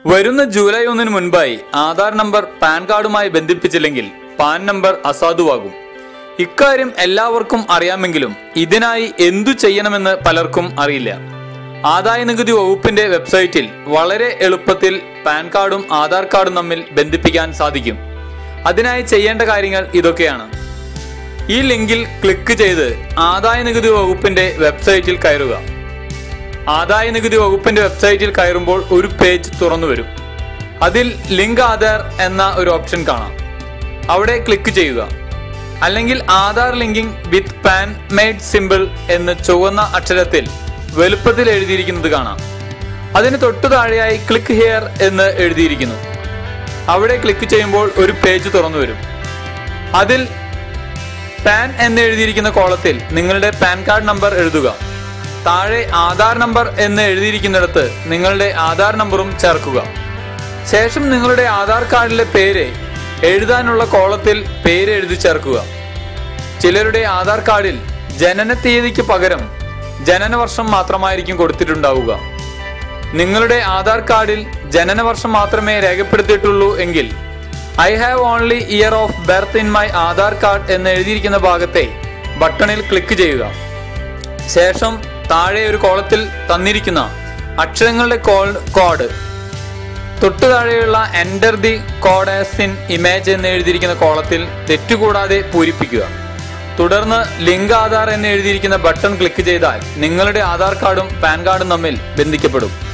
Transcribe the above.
വരുന്ന ജൂലൈ ഒന്നിന് മുൻപായി ആധാർ നമ്പർ പാൻ കാർഡുമായി ബന്ധിപ്പിച്ചില്ലെങ്കിൽ പാൻ നമ്പർ അസാധുവാകും ഇക്കാര്യം എല്ലാവർക്കും അറിയാമെങ്കിലും ഇതിനായി എന്തു ചെയ്യണമെന്ന് പലർക്കും അറിയില്ല ആദായ നികുതി വകുപ്പിന്റെ വെബ്സൈറ്റിൽ വളരെ എളുപ്പത്തിൽ പാൻ കാർഡും ആധാർ കാർഡും തമ്മിൽ ബന്ധിപ്പിക്കാൻ സാധിക്കും അതിനായി ചെയ്യേണ്ട കാര്യങ്ങൾ ഇതൊക്കെയാണ് ഈ ലിങ്കിൽ ക്ലിക്ക് ചെയ്ത് ആദായ നികുതി വകുപ്പിന്റെ വെബ്സൈറ്റിൽ കയറുക ആദായ നികുതി വകുപ്പിന്റെ വെബ്സൈറ്റിൽ കയറുമ്പോൾ ഒരു പേജ് തുറന്നു വരും അതിൽ ലിങ്ക് ആധാർ എന്ന ഒരു ഓപ്ഷൻ കാണാം അവിടെ ക്ലിക്ക് ചെയ്യുക അല്ലെങ്കിൽ Aadhaar linking with PAN made simple എന്ന് ചുവന്ന അക്ഷരത്തിൽ വലുപ്പത്തിൽ എഴുതിയിരിക്കുന്നത് കാണാം അതിന് തൊട്ടു താഴെയായി ക്ലിക്ക് ഹിയർ എന്ന് എഴുതിയിരിക്കുന്നു അവിടെ ക്ലിക്ക് ചെയ്യുമ്പോൾ ഒരു പേജ് തുറന്നു വരും അതിൽ പാൻ എന്ന് എഴുതിയിരിക്കുന്ന കോളത്തിൽ നിങ്ങളുടെ പാൻ കാർഡ് നമ്പർ എഴുതുക താഴെ ആധാർ നമ്പർ എന്ന് എഴുതിയിരിക്കുന്നിടത്ത് നിങ്ങളുടെ ആധാർ നമ്പറും ചേർക്കുക ശേഷം നിങ്ങളുടെ ആധാർ കാർഡിലെ പേര് എഴുതാനുള്ള കോളത്തിൽ പേര് എഴുതി ചേർക്കുക ചിലരുടെ ആധാർ കാർഡിൽ ജനന തീയതിക്ക് പകരം ജനനവർഷം മാത്രമായിരിക്കും കൊടുത്തിട്ടുണ്ടാവുക നിങ്ങളുടെ ആധാർ കാർഡിൽ ജനനവർഷം മാത്രമേ രേഖപ്പെടുത്തിയിട്ടുള്ളൂ എങ്കിൽ I have only year of birth in my Aadhaar card എന്ന് എഴുതിയിരിക്കുന്ന ഭാഗത്തെ ബട്ടണിൽ ക്ലിക്ക് ചെയ്യുക ശേഷം താഴെ ഒരു കോളത്തിൽ തന്നിരിക്കുന്ന അക്ഷരങ്ങളുടെ കോൾ- കോഡ് തൊട്ടു താഴെയുള്ള enter the code as in image എന്ന് എഴുതിയിരിക്കുന്ന കോളത്തിൽ തെറ്റുകൂടാതെ പൂരിപ്പിക്കുക തുടർന്ന് ലിങ്ക് ആധാർ എന്ന് എഴുതിയിരിക്കുന്ന ബട്ടൺ ക്ലിക്ക് ചെയ്താൽ നിങ്ങളുടെ ആധാർ കാർഡും പാൻ കാർഡും തമ്മിൽ ബന്ധിക്കപ്പെടും